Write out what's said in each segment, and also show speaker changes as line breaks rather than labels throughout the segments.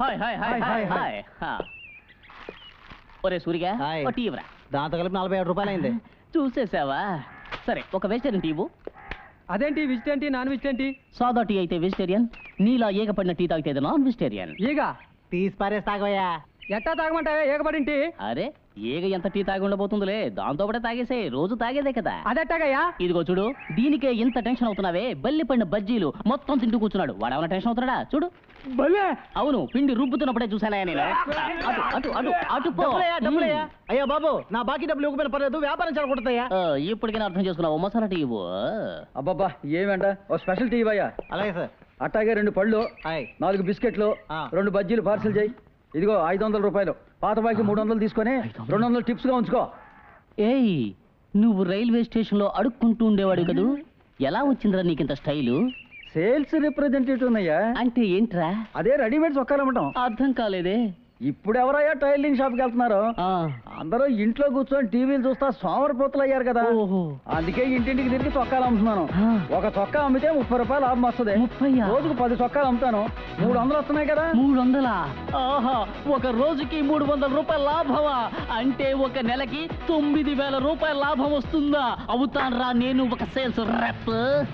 Hi hi hi hi hi హా. ఒరే సూరిగా
hi.
O T ఇవ్వరా
దాంతో కలిపి నలభై ఏడు రూపాయలు అయింది
చూసేసావా సరే ఒక వెజిటేరియన్ టీ ఇవ్వు
అదేంటి విజిట్ ఏంటి నాన్ విజిట్ ఏంటి
సాదా టీ అయితే వెజిటేరియన్ నీలా ఏగపడిన టీ తాగితే అది నాన్ వెజిటేరియన్
ఈగ
తీసి పారేసి తాగవయ్యా
ఎట్టా తాగమంటావే ఏకపడింటి
అరే ఏగ ఎంత టీ తాగి ఉండబోతుందిలే దాంతో పాటే తాగేసే రోజు తాగేదే కదా
అదెట్టాగయ్యా
ఇదిగో చూడు దీనికే ఇంత టెన్షన్ అవుతున్నావే బల్లి పడిన బజ్జీలు మొత్తం తింటూ కూర్చున్నాడు వాడేమైనా టెన్షన్ అవుతున్నాడా చూడు
భలే
అవును పిండి రుబ్బుతున్నప్పుడే చూసానా నేను అటు అటు అటు అటు పో
డబ్బులయ్యా డబ్బులయ్యా అయ్యా బాబు నా బాకీ డబ్బులు ఇవ్వకపోయినా పర్లేదు వ్యాపారం చెడగొడతాయా
ఆ, ఇప్పటికైనా అర్థం చేసుకున్నావు మసాలా టీ ఇవ్వు
అబ్బబ్బా ఏమంట ఓ స్పెషల్ టీ ఇవ్వయ్యా
అలాగే సార్
అట్టాగే రెండు పళ్ళు
హాయ్
నాలుగు బిస్కెట్లు
ఆ.
రెండు బజ్జీలు పార్సిల్ చేయి ఇదిగో ఐదు వందల రూపాయలు పాత బాకి మూడు వందలు తీసుకొని రెండు వందలు టిప్స్ గా ఉంచుకో
ఏయ్ నువ్వు రైల్వే స్టేషన్ లో అడుక్కుంటూ ఉండేవాడు కదూ ఎలా వచ్చిందిరా నీకింత స్టైలు
సేల్స్ రిప్రజెంటేటివ్ ఉన్నాయా
అంటే ఏంట్రా
అదే రెడీమేడ్ చొక్కాలు అమ్మటం
అర్థం కాలేదే
ఇప్పుడు ఎవరయ్యా టైలరింగ్ షాప్కి వెళ్తున్నారు
ఆ,
అందరూ ఇంట్లో కూర్చొని టీవీలు చూస్తా సోమరపోతులు అయ్యారు కదా
ఓహో
అందుకే ఇంటింటికి తిరిగి చొక్కాలు అమ్ముతున్నాను
ఆ.
ఒక చొక్కా అమ్మితే ముప్పై రూపాయలు లాభం వస్తుంది
ముప్పయ్యా?
రోజుకు పది చొక్కాలు అమ్ముతాను మూడు వందలు వస్తున్నాయి కదా
మూడు వందలా ఆహా ఒక రోజుకి మూడు వందల రూపాయల లాభమా అంటే ఒక నెలకి తొమ్మిది వేల రూపాయల లాభం వస్తుందా అవుతాన్రా నేను ఒక సేల్స్ రెప్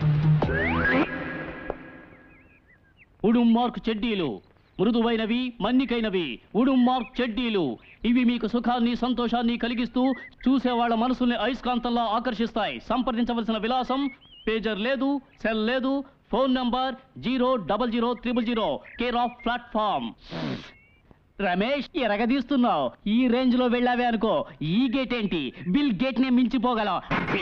ఉడుం మార్క్ చెడ్డీలు మృదువైనవి మన్నికైనవి ఉడుం మార్క్ చెడ్డీలు ఇవి మీకు సుఖాన్ని సంతోషాన్ని కలిగిస్తూ చూసేవాళ్ల మనసుల్ని అయస్కాంతంలో ఆకర్షిస్తాయి సంప్రదించవలసిన విలాసం పేజర్ లేదు సెల్ లేదు phone number zero double zero triple zero care of platform Ramesh ఎరగదీస్తున్నావు ఈ రేంజ్ లో వెళ్ళావే అనుకో ఈ గేట్ ఏంటి బిల్ గేట్ నే మించిపోగలం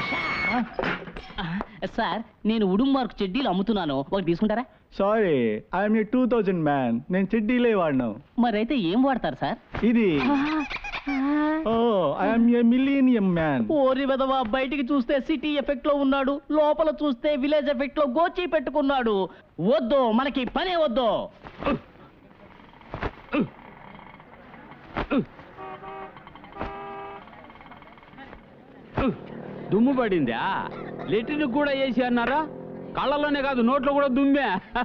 సార్ నేను ఉడుం మార్క్ చెడ్డీలు అమ్ముతున్నాను ఒకటి తీసుకుంటారా
sorry I'm a two thousand man నేను చెడ్డీలే వాడినావు
మరైతే ఏం వాడతారు సార్
ఇది ఓ ఐఎమ్ ఏ మిలీనియం మ్యాన్
ఓరి విధవా బయటికి చూస్తే సిటీ ఎఫెక్ట్ లో ఉన్నాడు లోపల చూస్తే విలేజ్ ఎఫెక్ట్ లో గోచి పెట్టుకున్నాడు వద్దు మనకి పనే వద్దు
దుమ్ము పడిందా లెట్రిన్ కూడా వేసి అన్నారా కళ్ళలోనే కాదు నోట్లో కూడా దుమ్మే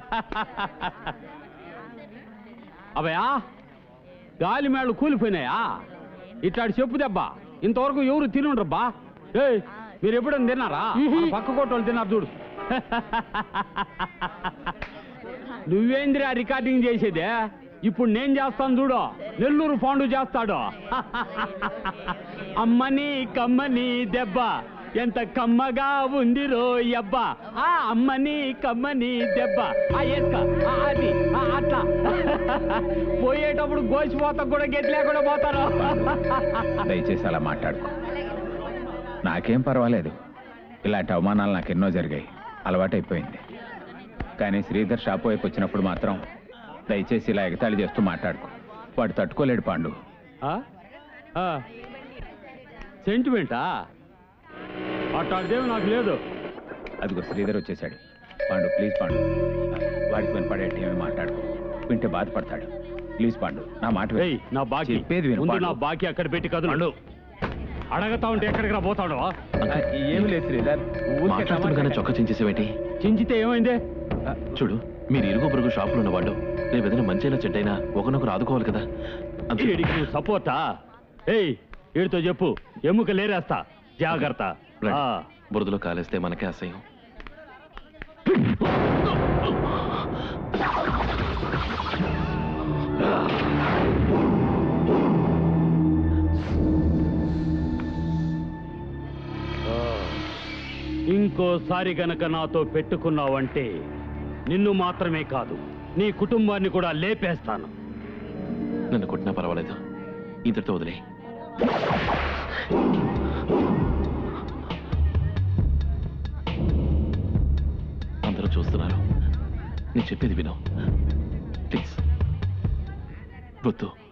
అభయా గాలి మేళ్ళు కూలిపోయినాయా ఇట్లాంటి చెప్పు దెబ్బ ఇంతవరకు ఎవరు తినుండ్రబ్బా ఏయ్ మీరు ఎప్పుడైనా తిన్నారా మన పక్క కొట్టోళ్ళు తిన్నారు చూడు నువ్వేందిరా రికార్డింగ్ చేసేదే ఇప్పుడు నేను చేస్తాను చూడు నెల్లూరు పాండు చేస్తాడు అమ్మని కమ్మని దెబ్బ ఎంత కమ్మగా ఉంది రోయబ్బ ఆ అమ్మని కమ్మని దెబ్బ ఆ ఏస్క ఆ అది ఆ అట్లా పోయేటప్పుడు గోసిపోతా కూడా గెట్ లేకుండా పోతారు
దయచేసి అలా మాట్లాడుకో నాకేం పర్వాలేదు ఇలాంటి అవమానాలు నాకు ఎన్నో జరిగాయి అలవాటైపోయింది కానీ శ్రీధర్ షాపు వైపు వచ్చినప్పుడు మాత్రం దయచేసి ఇలా ఎగతాళి చేస్తూ మాట్లాడుకో వాడు తట్టుకోలేడు పాండు
సెంటిమెంటా అట్టాడిదేమి నాకు లేదు
అదిగో శ్రీధర్ వచ్చేసాడు పాండు ప్లీజ్ పాండు వాడికి వినపడేట్టు ఏమి మాట్లాడుకో వింటే బాధపడతాడు ప్లీజ్ పాండు నా మాట విను.
ఏయ్ నా బాకీ
చెప్పేది విను,
ముందు
పాండు.
నా బాకీ అక్కడ పెట్టి కదలు అడగతా ఉంటే ఎక్కడికి రా పోతాడు
ఆ, ఏమి లేదు శ్రీధర్ ఊరికే
మాట్లాడుతుండగానే
తమాషా.
చొక్కా చించేసేవేంటి
చించితే ఏమైందే
చూడు మీరు ఇరుగు పొరుగు షాపులో ఉన్న వాళ్ళు రేపు ఏదైనా మంచైనా చెడ్డైనా ఒకరినొకరు ఆదుకోవాలి కదా అంతే
వీడికి నువ్వు సపోర్టా ఏయ్ వీడితో చెప్పు ఎముక లేరేస్తా జాగ్రత్త
రండి.
ఆ.
బురదలో కాలేస్తే మనకే అసహ్యం
ఇంకోసారి గనక నాతో పెట్టుకున్నావంటే నిన్ను మాత్రమే కాదు నీ కుటుంబాన్ని కూడా లేపేస్తాను
నన్ను కొట్టినా పర్వాలేదు ఇంతటితో వదిలే అందరూ చూస్తున్నారు నేను చెప్పేది విను ప్లీజ్ వద్దు